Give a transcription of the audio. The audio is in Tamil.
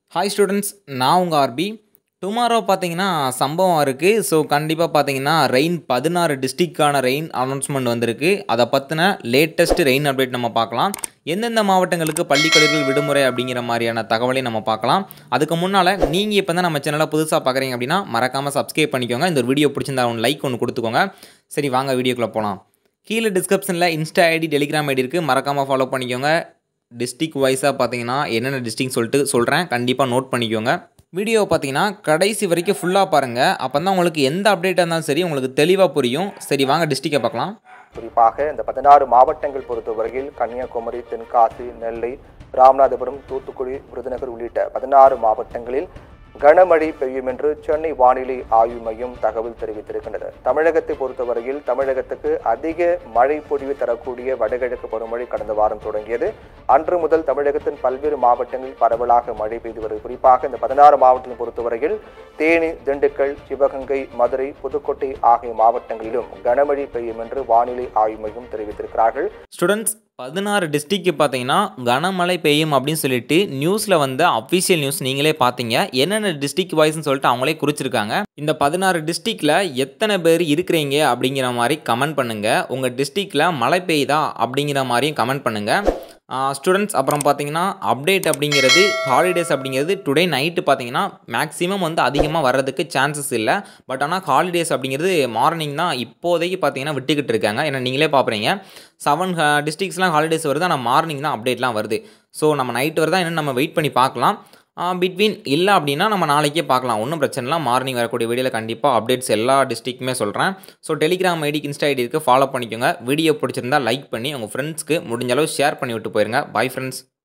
ஹாய் ஸ்டூடெண்ட்ஸ் நான் உங்கள் ஆர்பி டுமாரோ பார்த்தீங்கன்னா சம்பவம் இருக்குது ஸோ கண்டிப்பாக பார்த்தீங்கன்னா ரெயின் பதினாறு டிஸ்ட்ரிக்டான ரெயின் அனௌன்ஸ்மெண்ட் வந்திருக்கு அதை பற்றின லேட்டஸ்ட் ரெயின் அப்டேட் நம்ம பார்க்கலாம் எந்தெந்த மாவட்டங்களுக்கு பள்ளி கல்லூரிகள் விடுமுறை அப்படிங்கிற மாதிரியான தகவலையும் நம்ம பார்க்கலாம் அதுக்கு முன்னால் நீங்கள் இப்போ தான் நம்ம சேனலை புதுசாக பார்க்குறீங்க அப்படின்னா மறக்காமல் சப்ஸ்கிரைப் பண்ணிக்கோங்க இந்த ஒரு வீடியோ பிடிச்சிருந்தா ஒன்று லைக் ஒன்று கொடுத்துக்கோங்க சரி வாங்க வீடியோக்குள்ளே போகலாம் கீழே டிஸ்கிரிப்ஷனில் இன்ஸ்டா ஐடி டெலிகிராம் ஐடி இருக்குது மறக்காமல் ஃபாலோ பண்ணிக்கோங்க டிஸ்ட்ரிக் வைஸாக பார்த்தீங்கன்னா என்னென்ன டிஸ்ட்ரிக் சொல்லிட்டு சொல்கிறேன் கண்டிப்பாக நோட் பண்ணிக்கோங்க வீடியோ பார்த்தீங்கன்னா கடைசி வரைக்கும் ஃபுல்லாக பாருங்கள் அப்போ தான் உங்களுக்கு எந்த அப்டேட்டாக இருந்தாலும் சரி உங்களுக்கு தெளிவாக புரியும் சரி வாங்க டிஸ்ட்ரிக்டை பார்க்கலாம் குறிப்பாக இந்த பதினாறு மாவட்டங்கள் பொறுத்தவரையில் கன்னியாகுமரி தென்காசி நெல்லை ராமநாதபுரம் தூத்துக்குடி விருதுநகர் உள்ளிட்ட பதினாறு மாவட்டங்களில் கனமழை பெய்யும் என்று சென்னை வானிலை ஆய்வு மையம் தகவல் தெரிவித்திருக்கின்றது தமிழகத்தை பொறுத்தவரையில் தமிழகத்துக்கு அதிக மழை பொழிவு தரக்கூடிய வடகிழக்கு பருவமழை கடந்த வாரம் தொடங்கியது அன்று முதல் தமிழகத்தின் பல்வேறு மாவட்டங்களில் பரவலாக மழை பெய்து வருகிறது குறிப்பாக இந்த பதினாறு மாவட்டங்களை பொறுத்தவரையில் தேனி திண்டுக்கல் சிவகங்கை மதுரை புதுக்கோட்டை ஆகிய மாவட்டங்களிலும் கனமழை பெய்யும் என்று வானிலை ஆய்வு மையம் தெரிவித்திருக்கிறார்கள் ஸ்டூடெண்ட்ஸ் பதினாறு டிஸ்ட்ரிக்ட் பார்த்தீங்கன்னா கனமழை பெய்யும் அப்படின்னு சொல்லிட்டு நியூஸில் வந்த அஃபிஷியல் நியூஸ் நீங்களே பார்த்தீங்க என்னென்ன டிஸ்ட்ரிக்ட் வைஸ்னு சொல்லிட்டு அவங்களே குறிச்சிருக்காங்க இந்த பதினாறு டிஸ்ட்ரிக்டில் எத்தனை பேர் இருக்கிறீங்க அப்படிங்கிற மாதிரி கமெண்ட் பண்ணுங்கள் உங்கள் டிஸ்ட்ரிக்டில் மழை பெய்யுதா அப்படிங்கிற மாதிரியும் கமெண்ட் பண்ணுங்கள் ஸ்டூடெண்ட்ஸ் அப்புறம் பார்த்தீங்கன்னா அப்டேட் அப்படிங்கிறது ஹாலிடேஸ் அப்படிங்கிறது டுடே நைட்டு பார்த்தீங்கன்னா மேக்ஸிமம் வந்து அதிகமாக வர்றதுக்கு சான்சஸ் இல்லை பட் ஆனால் ஹாலிடேஸ் அப்படிங்கிறது மார்னிங் தான் இப்போதைக்கு பார்த்தீங்கன்னா விட்டுக்கிட்டு இருக்காங்க ஏன்னா நீங்களே பார்க்குறீங்க செவன் டிஸ்ட்ரிக்ஸ்லாம் ஹாலிடேஸ் வருது ஆனால் மார்னிங் தான் அப்டேட்லாம் வருது ஸோ நம்ம நைட் வருதா என்னென்னு நம்ம வெயிட் பண்ணி பார்க்கலாம் பிட்வீன் இல்லை அப்படின்னா நம்ம நாளைக்கே பார்க்கலாம் ஒன்றும் பிரச்சனை இல்லை மார்னிங் வரக்கூடிய வீடியோவில் கண்டிப்பாக அப்டேட்ஸ் எல்லா டிஸ்ட்ரிக்குமே சொல்கிறேன் ஸோ டெலிகிராம் ஐடிக்கு இன்ஸ்டா ஐடி இருக்குது ஃபாலோ பண்ணிக்கோங்க வீடியோ பிடிச்சிருந்தா லைக் பண்ணி உங்கள் ஃப்ரெண்ட்ஸ்க்கு முடிஞ்ச அளவு ஷேர் பண்ணி விட்டு போயிருங்க பை ஃப்ரெண்ட்ஸ்